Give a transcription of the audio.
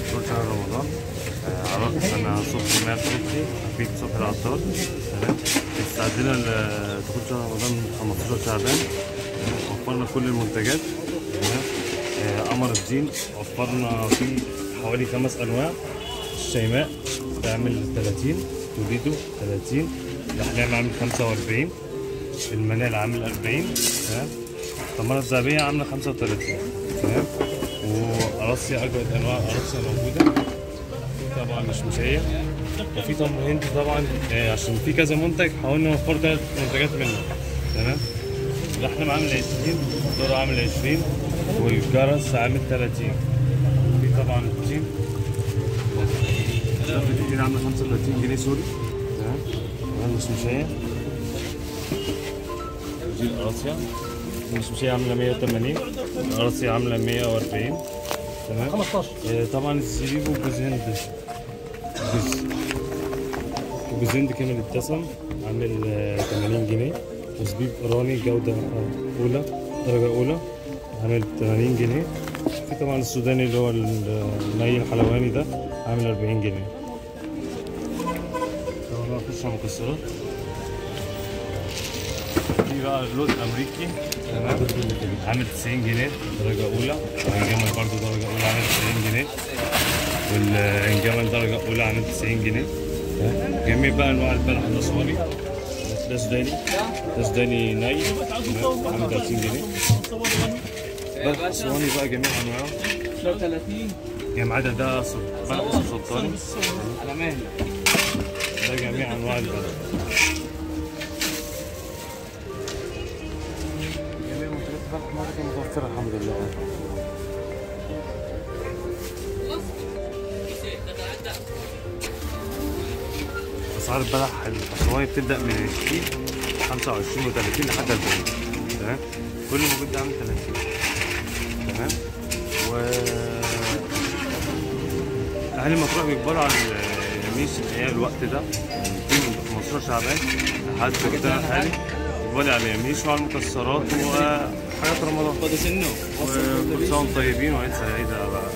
طول شهر رمضان آه، عرفت انا صبحي مال صبحي حفيد صبحي العطار تمام استعدينا لدخول شهر رمضان 15 شعبان تمام؟ وفرنا كل المنتجات تمام آه، قمر الدين وفرنا فيه حوالي خمس انواع الشيماء تعمل 30 توليدو 30 الاحلام عامل 45 المنال عامل 40 تمام التمرة الذهبية عاملة 35 تمام وقراصيا أجود أنواع قراصيا موجودة طبعا مش مسية وفي تمر هندي طبعا آه، عشان في كذا منتج حاولنا نوفر ثلاث منتجات منه تمام اللحم عامل 20 الذرة عامل 20 والجرس عامل 30 في طبعا التين التين عاملة 35 جنيه سوري تمام تمام مش مسية دي القراصية المشمشية عاملة 180 القراصية عاملة 140 تمام 15 آه، طبعا الزبيب وجوز هند جوز وجوز هند كامل الدسم عامل آه، 80 جنيه وزبيب ايراني جودة آه، أولى درجة أولى عامل 80 جنيه في طبعا السوداني اللي هو الني الحلواني ده عامل 40 جنيه طبعا نخش على المكسرات في بقى اللوز امريكي تمام عامل 90 جنيه درجه اولى والجمل برضو درجه اولى عامل 90 جنيه والجمل درجه اولى عامل 90 جنيه تمام؟ جميع بقى انواع البلح الاسواني ده سوداني ده سوداني ني تمام؟ عامل 30 جنيه بلح اسواني بقى جميع انواعه 30 يعني ما عدا ده سل- بلح اسمه سلطاني على مهلك ده جميع انواع البلح جميع منتجات البلح مرة متوفرة الحمد لله اسعار البلح الاسواني بتبدا من 20 25 و30 لحد 40 تمام كل موجود ده عامل 30 تمام و اهل المطروح بيكبروا على اليميش اللي هي الوقت ده من 15 شعبان لحد كده الحالي بيكبروا على اليميش وعلى المكسرات وحاجات رمضان خد سنه وكل سنه وانتم طيبين وعيد سعيد على